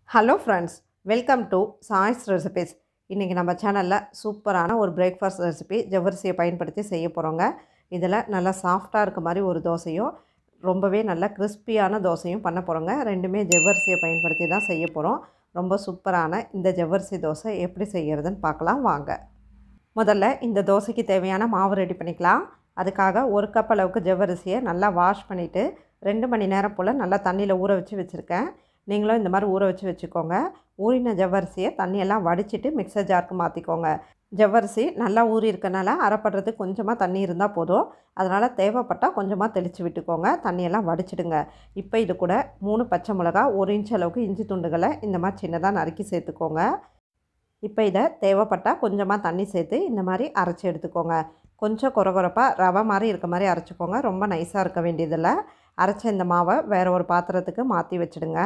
hello friends welcome to choice recipes இன்றைக்கி நம்ம சேனலில் சூப்பரான ஒரு பிரேக்ஃபாஸ்ட் ரெசிபி ஜவ்வரிசியை பயன்படுத்தி செய்ய போகிறோங்க இதில் நல்லா சாஃப்டாக இருக்க மாதிரி ஒரு தோசையும் ரொம்பவே நல்ல கிறிஸ்பியான தோசையும் பண்ண போகிறோங்க ரெண்டுமே ஜவ்வரிசியை பயன்படுத்தி தான் செய்ய போகிறோம் ரொம்ப சூப்பரான இந்த ஜவ்வரிசி தோசை எப்படி செய்கிறதுன்னு பார்க்கலாம் வாங்க முதல்ல இந்த தோசைக்கு தேவையான மாவு ரெடி பண்ணிக்கலாம் அதுக்காக ஒரு கப் அளவுக்கு ஜவ்வரிசியை நல்லா வாஷ் பண்ணிவிட்டு ரெண்டு மணி நேரம் போல் நல்லா தண்ணியில் ஊற வச்சு வச்சுருக்கேன் நீங்களும் இந்த மாதிரி ஊற வச்சு வச்சுக்கோங்க ஊறின ஜவ்வரிசியை தண்ணியெல்லாம் வடிச்சிட்டு மிக்சர் ஜாருக்கு மாற்றிக்கோங்க ஜவ்வரிசி நல்லா ஊறி இருக்கனால அரைப்படுறதுக்கு கொஞ்சமாக தண்ணி இருந்தால் போதும் அதனால் தேவைப்பட்டால் கொஞ்சமாக தெளித்து விட்டுக்கோங்க தண்ணியெல்லாம் வடிச்சிடுங்க இப்போ இது கூட மூணு பச்சை மிளகா ஒரு இன்ச் அளவுக்கு இஞ்சி துண்டுகளை இந்த மாதிரி சின்னதாக நறுக்கி சேர்த்துக்கோங்க இப்போ இதை தேவைப்பட்டால் கொஞ்சமாக தண்ணி சேர்த்து இந்த மாதிரி அரைச்சி எடுத்துக்கோங்க கொஞ்சம் குறகுறப்பாக ரவை மாதிரி இருக்க மாதிரி அரைச்சிக்கோங்க ரொம்ப நைஸாக இருக்க வேண்டியதில்லை அரைச்ச இந்த மாவை வேறு ஒரு பாத்திரத்துக்கு மாற்றி வச்சுடுங்க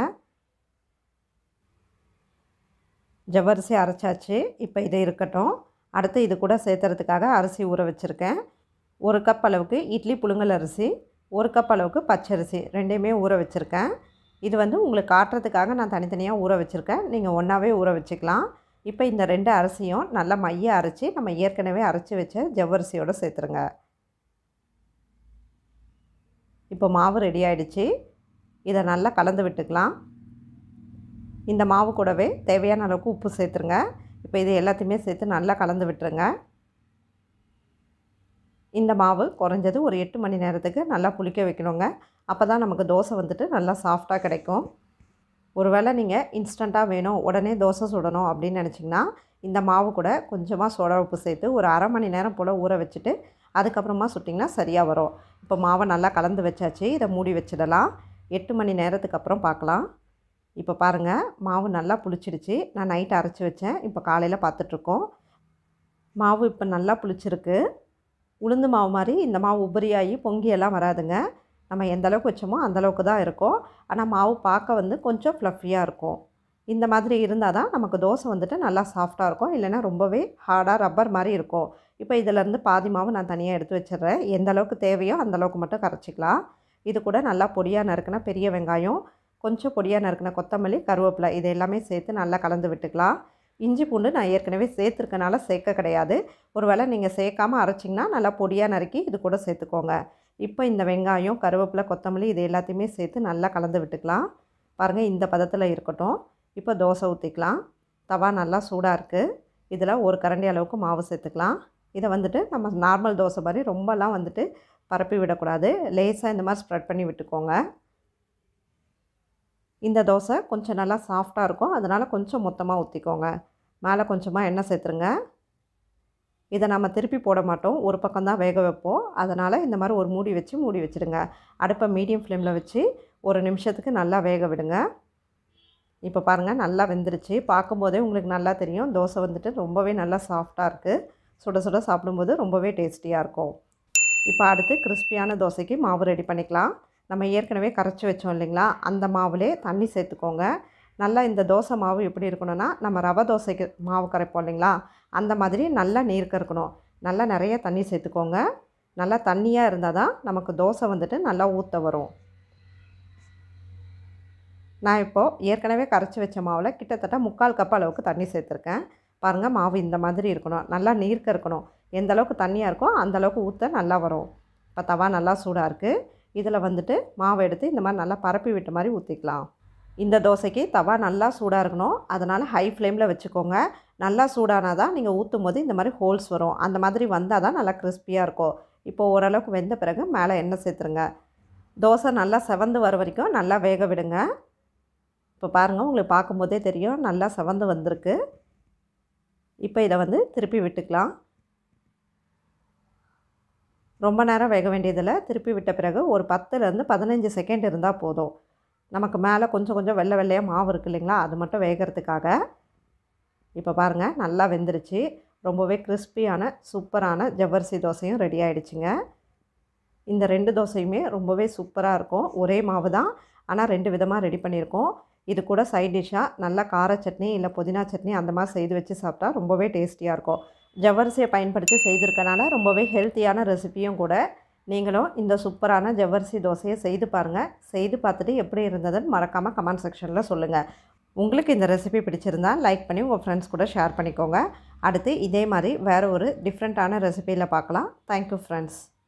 ஜவ்வரிசி அரைச்சாச்சு இப்போ இது இருக்கட்டும் அடுத்து இது கூட சேர்த்துறதுக்காக அரிசி ஊற வச்சுருக்கேன் ஒரு கப் அளவுக்கு இட்லி புழுங்கல் அரிசி ஒரு கப் அளவுக்கு பச்சரிசி ரெண்டையுமே ஊற வச்சுருக்கேன் இது வந்து உங்களுக்கு காட்டுறதுக்காக நான் தனித்தனியாக ஊற வச்சுருக்கேன் நீங்கள் ஒன்றாவே ஊற வச்சுக்கலாம் இப்போ இந்த ரெண்டு அரிசியும் நல்லா மைய அரைச்சி நம்ம ஏற்கனவே அரைச்சி வச்ச ஜவ்வரிசியோடு சேர்த்துருங்க இப்போ மாவு ரெடி ஆகிடுச்சு இதை நல்லா கலந்து விட்டுக்கலாம் இந்த மாவு கூடவே தேவையான அளவுக்கு உப்பு சேர்த்துருங்க இப்போ இது எல்லாத்தையுமே சேர்த்து நல்லா கலந்து விட்டுருங்க இந்த மாவு குறைஞ்சது ஒரு எட்டு மணி நேரத்துக்கு நல்லா புளிக்க வைக்கணுங்க அப்போ தான் நமக்கு தோசை வந்துட்டு நல்லா சாஃப்டாக கிடைக்கும் ஒருவேளை நீங்கள் இன்ஸ்டண்ட்டாக வேணும் உடனே தோசை சுடணும் அப்படின்னு நினச்சிங்கன்னா இந்த மாவு கூட கொஞ்சமாக சோடா உப்பு சேர்த்து ஒரு அரை மணி நேரம் போல் ஊற வச்சுட்டு அதுக்கப்புறமா சுட்டிங்கன்னா சரியாக வரும் இப்போ மாவை நல்லா கலந்து வச்சாச்சு இதை மூடி வச்சிடலாம் எட்டு மணி நேரத்துக்கு அப்புறம் பார்க்கலாம் இப்போ பாருங்கள் மாவு நல்லா புளிச்சிடுச்சு நான் நைட்டு அரைச்சி வச்சேன் இப்போ காலையில் பார்த்துட்ருக்கோம் மாவு இப்போ நல்லா புளிச்சிருக்கு உளுந்து மாவு மாதிரி இந்த மாவு உபரியாகி பொங்கியெல்லாம் வராதுங்க நம்ம எந்த அளவுக்கு வச்சோமோ அந்தளவுக்கு தான் இருக்கும் ஆனால் மாவு பார்க்க வந்து கொஞ்சம் ஃப்ளஃபியாக இருக்கும் இந்த மாதிரி இருந்தால் தான் நமக்கு தோசை வந்துட்டு நல்லா சாஃப்டாக இருக்கும் இல்லைனா ரொம்பவே ஹார்டாக ரப்பர் மாதிரி இருக்கும் இப்போ இதிலேருந்து பாதி மாவு நான் தனியாக எடுத்து வச்சிடுறேன் எந்த அளவுக்கு தேவையோ அந்தளவுக்கு மட்டும் கரைச்சிக்கலாம் இது கூட நல்லா பொடியாக நறுக்கின பெரிய வெங்காயம் கொஞ்சம் பொடியாக நறுக்கின கொத்தமல்லி கருவேப்பிலை இது எல்லாமே சேர்த்து நல்லா கலந்து விட்டுக்கலாம் இஞ்சி பூண்டு நான் ஏற்கனவே சேர்த்துருக்கனால சேர்க்க கிடையாது ஒரு வேளை நீங்கள் சேர்க்காமல் அரைச்சிங்கன்னா நல்லா பொடியாக நறுக்கி இது கூட சேர்த்துக்கோங்க இப்போ இந்த வெங்காயம் கருவேப்பிலை கொத்தமல்லி இது எல்லாத்தையுமே சேர்த்து நல்லா கலந்து விட்டுக்கலாம் பாருங்கள் இந்த பதத்தில் இருக்கட்டும் இப்போ தோசை ஊற்றிக்கலாம் தவா நல்லா சூடாக இருக்குது இதில் ஒரு கரண்டி அளவுக்கு மாவு சேர்த்துக்கலாம் இதை வந்துட்டு நம்ம நார்மல் தோசை மாதிரி ரொம்பலாம் வந்துட்டு பரப்பி விடக்கூடாது லேசாக இந்த மாதிரி ஸ்ப்ரெட் பண்ணி விட்டுக்கோங்க இந்த தோசை கொஞ்சம் நல்லா சாஃப்டாக இருக்கும் அதனால் கொஞ்சம் மொத்தமாக ஊற்றிக்கோங்க மேலே கொஞ்சமாக எண்ணெய் சேர்த்துருங்க இதை நம்ம திருப்பி போட மாட்டோம் ஒரு பக்கம் தான் வேக வைப்போம் அதனால் இந்த மாதிரி ஒரு மூடி வச்சு மூடி வச்சுடுங்க அடுப்பை மீடியம் ஃப்ளேமில் வச்சு ஒரு நிமிஷத்துக்கு நல்லா வேக விடுங்க இப்போ பாருங்கள் நல்லா வெந்துருச்சு பார்க்கும்போதே உங்களுக்கு நல்லா தெரியும் தோசை வந்துட்டு ரொம்பவே நல்லா சாஃப்டாக இருக்குது சுட சுட சாப்பிடும்போது ரொம்பவே டேஸ்டியாக இருக்கும் இப்போ அடுத்து கிறிஸ்பியான தோசைக்கு மாவு ரெடி பண்ணிக்கலாம் நம்ம ஏற்கனவே கரைச்சி வச்சோம் இல்லைங்களா அந்த மாவுலே தண்ணி சேர்த்துக்கோங்க நல்லா இந்த தோசை மாவு எப்படி இருக்கணும்னா நம்ம ரவை தோசைக்கு மாவு கரைப்போம் இல்லைங்களா அந்த மாதிரி நல்லா நீர்க்க இருக்கணும் நல்லா நிறைய தண்ணி சேர்த்துக்கோங்க நல்லா தண்ணியாக இருந்தால் தான் நமக்கு தோசை வந்துட்டு நல்லா ஊற்ற வரும் நான் இப்போது ஏற்கனவே கரைச்சி வச்ச மாவில் கிட்டத்தட்ட முக்கால் கப் அளவுக்கு தண்ணி சேர்த்துருக்கேன் பாருங்கள் மாவு இந்த மாதிரி இருக்கணும் நல்லா நீர்க்க இருக்கணும் எந்த அளவுக்கு தண்ணியாக இருக்கோ அந்தளவுக்கு ஊற்ற நல்லா வரும் இப்போ தவா நல்லா சூடாக இருக்குது இதில் வந்துட்டு மாவை எடுத்து இந்த மாதிரி நல்லா பரப்பி விட்ட மாதிரி ஊற்றிக்கலாம் இந்த தோசைக்கு தவா நல்லா சூடாக இருக்கணும் அதனால் ஹை ஃப்ளேமில் வச்சுக்கோங்க நல்லா சூடானால் தான் நீங்கள் ஊற்றும் போது இந்த மாதிரி ஹோல்ஸ் வரும் அந்த மாதிரி வந்தால் தான் நல்லா கிறிஸ்பியாக இருக்கும் இப்போ ஓரளவுக்கு வெந்த பிறகு மேலே எண்ணெய் சேர்த்துருங்க தோசை நல்லா செவந்து வர வரைக்கும் நல்லா வேக விடுங்க இப்போ பாருங்கள் உங்களுக்கு பார்க்கும்போதே தெரியும் நல்லா செவந்து வந்திருக்கு இப்போ இதை வந்து திருப்பி விட்டுக்கலாம் ரொம்ப நேரம் வேக வேண்டியதில் திருப்பி விட்ட பிறகு ஒரு பத்துலேருந்து பதினஞ்சு செகண்ட் இருந்தால் போதும் நமக்கு மேலே கொஞ்சம் கொஞ்சம் வெள்ளை வெள்ளையாக மாவு இருக்குது இல்லைங்களா அது மட்டும் வேகிறதுக்காக இப்போ பாருங்கள் நல்லா வெந்துருச்சு ரொம்பவே கிறிஸ்பியான சூப்பரான ஜவ்வரிசி தோசையும் ரெடி ஆகிடுச்சிங்க இந்த ரெண்டு தோசையுமே ரொம்பவே சூப்பராக இருக்கும் ஒரே மாவு தான் ஆனால் ரெண்டு விதமாக ரெடி பண்ணியிருக்கோம் இது கூட சைட் டிஷ்ஷாக நல்லா கார சட்னி இல்லை புதினா சட்னி அந்த மாதிரி செய்து வச்சு சாப்பிட்டா ரொம்பவே டேஸ்டியாக இருக்கும் ஜவ்வரிசியை பயன்படுத்தி செய்திருக்கனால ரொம்பவே ஹெல்த்தியான ரெசிப்பியும் கூட நீங்களும் இந்த சூப்பரான ஜவ்வரிசி தோசையை செய்து பாருங்கள் செய்து பார்த்துட்டு எப்படி இருந்ததுன்னு மறக்காமல் கமெண்ட் செக்ஷனில் சொல்லுங்கள் உங்களுக்கு இந்த ரெசிபி பிடிச்சிருந்தா லைக் பண்ணி உங்கள் ஃப்ரெண்ட்ஸ் கூட ஷேர் பண்ணிக்கோங்க அடுத்து இதே மாதிரி வேறு ஒரு டிஃப்ரெண்ட்டான ரெசிபியில் பார்க்கலாம் தேங்க்யூ ஃப்ரெண்ட்ஸ்